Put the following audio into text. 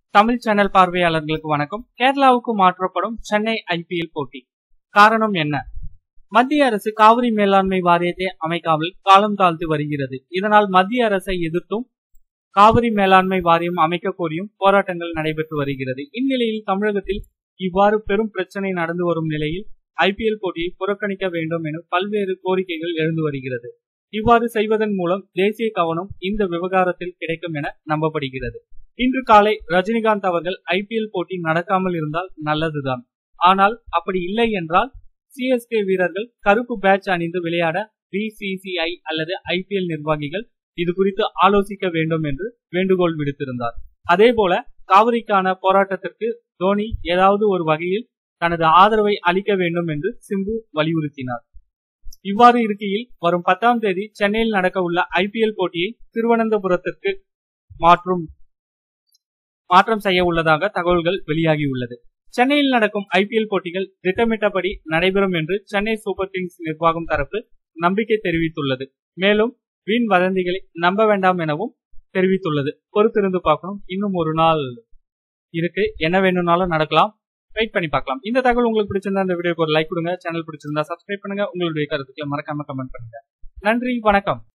Tamil channel பார்வையாளர்களுக்கு வணக்கம் கேரளாவுக்கு மாற்றப்படும் சென்னை ஐபிஎல் போட்டி காரணம் என்ன மத்திய அரசு காவிரி மேலாண்மை வாரியத்தை அமைக்காமல் காலம் தாழ்த்து வருகிறது இதனால் மத்திய அரசை எதிர்த்தும் காவிரி மேலாண்மை வாரியம் அமைக்க கோரியும் போராட்டங்கள் நடைபெற்று வருகிறது இந்நிலையில் தமிழகத்தில் இவ்வாறு பெரும் பிரச்சனை நடந்து வரும் நிலையில் ஐபிஎல் போட்டியை புறக்கணிக்க வேண்டும் என பல்வேறு கோரிக்கைகள் எழுந்து வருகிறது இவ்வாறு செய்வதன் மூலம் தேசிய கவனம் இந்த விவகாரத்தில் கிடைக்கும் என நம்பப்படுகிறது இன்று காலை ரஜினிகாந்த் அவர்கள் ஐபிஎல் போட்டி நடக்காமல் இருந்தால் நல்லதுதான் ஆனால் அப்படி இல்லை என்றால் சிஎஸ்கே வீரர்கள் கருப்பு பேட்ச் அணிந்து விளையாட பிசிசிஐ அல்லது ஐபிஎல் நிர்வாகிகள் இது குறித்து ஆலோசிக்க வேண்டும் என்று வேண்டுகோள் விடுத்திருந்தார் அதே போல காவிரிக்கான போராட்டத்திற்கு தோனி ஏதாவது ஒரு வகையில் தனது ஆதரவை அளிக்க வேண்டும் என்று சிம்பு வலியுறுத்தினார் இவ்வாறு இருக்கையில் வரும் பத்தாம் தேதி சென்னையில் நடக்க உள்ள ஐபிஎல் போட்டியை திருவனந்தபுரத்திற்கு மாற்றும் மாற்றம் செய்ய உள்ளதாக தகவல்கள் வெளியாகியுள்ளது சென்னையில் நடக்கும் ஐபிஎல் போட்டிகள் திட்டமிட்டபடி நடைபெறும் என்று சென்னை சூப்பர் கிங்ஸ் நிர்வாகம் தரப்பு நம்பிக்கை தெரிவித்துள்ளது மேலும் வீண் வதந்திகளை நம்ப வேண்டாம் எனவும் தெரிவித்துள்ளது பொறுத்திருந்து பார்க்கணும் இன்னும் ஒரு நாள் இருக்கு என்ன வேணும்னாலும் நடக்கலாம் வெயிட் பண்ணி பார்க்கலாம் இந்த தகவல் உங்களுக்கு பிடிச்சிருந்தா இந்த வீடியோக்கு ஒரு லைக் கொடுங்க சேனல் பிடிச்சிருந்தா சப்ஸ்கிரைப் பண்ணுங்க உங்களுடைய கருத்துக்களை மறக்காம கமெண்ட் பண்ணுங்க நன்றி வணக்கம்